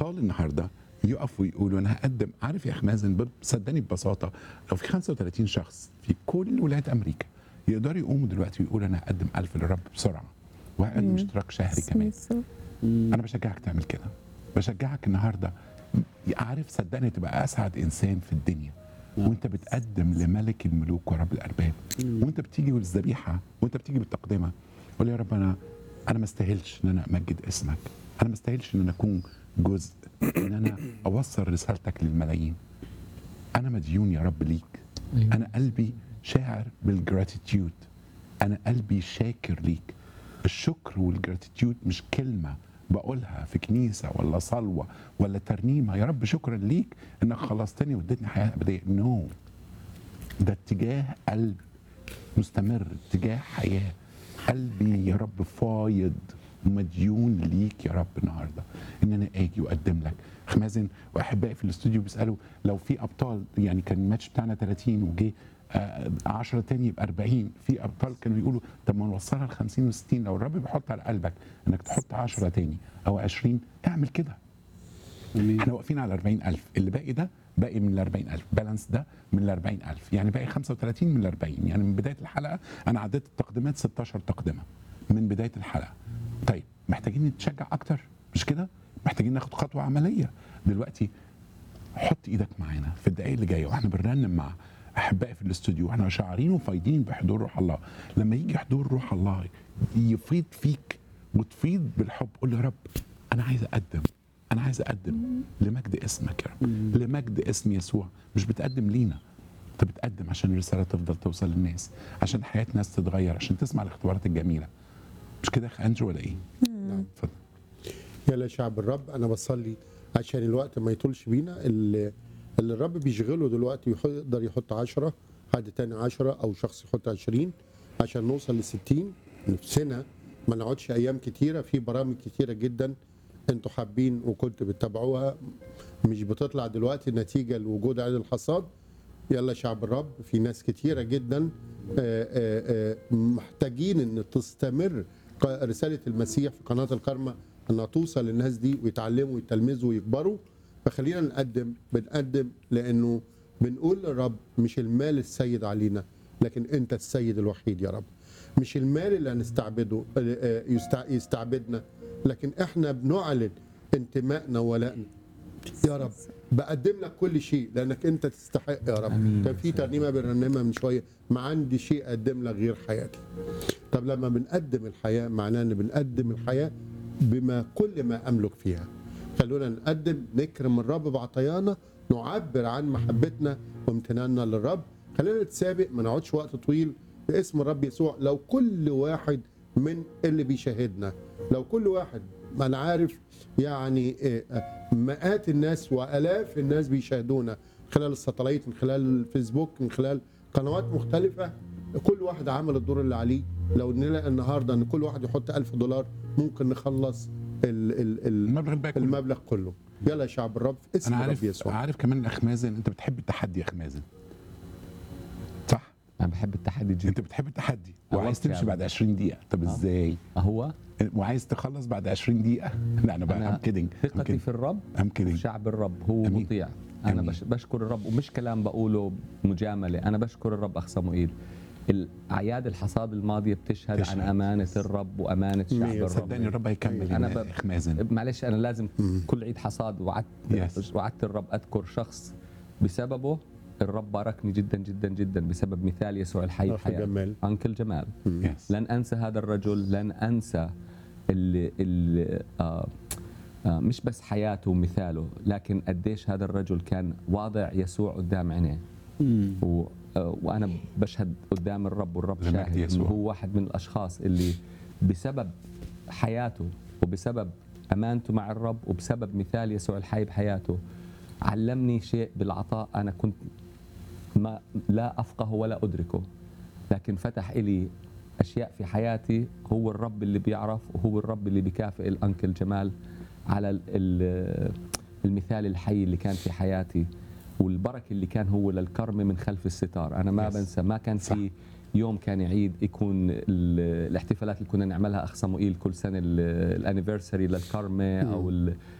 ابطال النهارده يقفوا ويقولوا انا هقدم عارف يا اخ مازن ب- صدقني ببساطه لو في 35 شخص في كل ولايات امريكا يقدروا يقوموا دلوقتي ويقولوا انا هقدم ألف للرب بسرعه وهقدم اشتراك شهري كمان انا بشجعك تعمل كده بشجعك النهارده عارف صدقني تبقى اسعد انسان في الدنيا وانت بتقدم لملك الملوك ورب الارباب وانت بتيجي بالذبيحه وانت بتيجي بالتقدمه قول يا رب انا انا ما استاهلش ان انا امجد اسمك انا ما استاهلش ان انا اكون جزء ان انا اوصل رسالتك للملايين انا مديون يا رب ليك أيوة. انا قلبي شاعر بالجراتيتيود انا قلبي شاكر ليك الشكر والجراتيتيود مش كلمه بقولها في كنيسه ولا صلوه ولا ترنيمه يا رب شكرا ليك انك خلصتني واديتني حياه ابديه نو no. ده اتجاه قلب مستمر اتجاه حياه قلبي يا رب فايض ومديون ليك يا رب النهارده ان انا اجي واقدم لك اخ مازن واحبائي في الاستوديو بيسالوا لو في ابطال يعني كان الماتش بتاعنا 30 وجه 10 تاني يبقى 40 في ابطال كانوا يقولوا طب ما نوصلها ل 50 و60 لو الرب بيحط على قلبك انك تحط 10 تاني او 20 اعمل كده احنا واقفين على 40000 اللي باقي ده باقي من ال 40000 بالانس ده من ال 40000 يعني باقي 35 من ال 40 يعني من بدايه الحلقه انا عديت التقديمات 16 تقدمه من بدايه الحلقه طيب محتاجين نتشجع اكتر مش كده محتاجين ناخد خطوه عمليه دلوقتي حط ايدك معانا في الدقائق اللي جايه واحنا بنرنم مع احبائي في الاستوديو واحنا شاعرين وفايدين بحضور روح الله لما يجي حضور روح الله يفيض فيك وتفيض بالحب قول له يا رب انا عايز اقدم انا عايز اقدم لمجد اسمك يا رب لمجد اسم يسوع مش بتقدم لينا انت بتقدم عشان الرساله تفضل توصل للناس عشان حياه ناس تتغير عشان تسمع الاختبارات الجميله مش كده يا اخ اندرو ولا ايه؟ نعم اتفضل يلا يا شعب الرب انا بصلي عشان الوقت ما يطولش بينا اللي, اللي الرب بيشغله دلوقتي يح- يقدر يحط عشرة حد تاني عشرة او شخص يحط عشرين عشان نوصل لستين نفسنا ما نقعدش ايام كتيره في برامج كتيره جدا انتوا حابين وكنتوا بتتابعوها مش بتطلع دلوقتي نتيجه لوجود عيد الحصاد يلا شعب الرب في ناس كتيرة جدا آه، آه، آه، محتاجين ان تستمر ق- رسالة المسيح في قناة الكرمة انها توصل للناس دي ويتعلموا ويتلمذوا ويكبروا فخلينا نقدم بنقدم لانه بنقول للرب مش المال السيد علينا لكن انت السيد الوحيد يا رب مش المال اللي هنستعبده آه، آه، يستع- يستعبدنا لكن احنا بنعلن انتمائنا وولائنا يا رب بقدم لك كل شيء لانك انت تستحق يا رب آمين. كان في ترنيمه بنرنمها من شويه ما عندي شيء اقدم لك غير حياتي طب لما بنقدم الحياه معناه ان بنقدم الحياه بما كل ما املك فيها خلونا نقدم نكرم الرب بعطيانا نعبر عن محبتنا وامتناننا للرب خلينا نتسابق ما نقعدش وقت طويل باسم الرب يسوع لو كل واحد من اللي بيشاهدنا لو كل واحد ما انا عارف يعني آه، آه، مئات الناس والاف الناس بيشاهدونا خلال الساتلايت من خلال الفيسبوك من خلال قنوات مختلفة كل واحد عمل الدور اللي عليه لو نلاقي النهارده ان كل واحد يحط ألف دولار ممكن نخلص ال ال ال المبلغ الباقي كله. المبلغ كله يلا يا شعب الرب في اسم انا الرب عارف يسوع عارف كمان الاخ مازن انت بتحب التحدي يا اخ مازن صح انا بحب التحدي انت جدا بتحب التحدي أه، وعايز وقت تمشي يعني. بعد 20 دقيقه طب ازاي هو وعايز تخلص بعد 20 دقيقه لا انا بقى انا ام كيدنج ثقتي في الرب ام كيدنج وشعب الرب هو أمين. مطيع انا أمين. بش بشكر الرب ومش كلام بقوله مجامله انا بشكر الرب اخ صموئيل الاعياد الحصاد الماضيه بتشهد تشهد. عن امانه الرب وامانه شعب مية. الرب صدقني الرب هيكمل أنا انا ب- اخ مازن معلش انا لازم كل عيد حصاد وعدت Yes. وعدت الرب اذكر شخص بسببه الرب باركني جدا جدا جدا بسبب مثال يسوع الحي أخ بحياتي جمال. انكل جمال يس لن انسى هذا الرجل لن انسى اللي, اللي آه آه مش بس حياته ومثاله لكن قديش هذا الرجل كان واضع يسوع قدام عينيه و آه وانا بشهد قدام الرب والرب لمجد شاهد انه يسوع. هو واحد من الاشخاص اللي بسبب حياته وبسبب امانته مع الرب وبسبب مثال يسوع الحي بحياته علمني شيء بالعطاء انا كنت ما لا افقه ولا ادركه لكن فتح لي اشياء في حياتي هو الرب اللي بيعرف وهو الرب اللي بيكافئ الانكل جمال على ال- ال- المثال الحي اللي كان في حياتي والبركه اللي كان هو للكرمه من خلف الستار انا ما Yes. بنسى ما كان صح. في يوم كان يعيد يكون ال- الاحتفالات اللي كنا نعملها اخ صموئيل كل سنه الانيفرساري للكرمه او ال-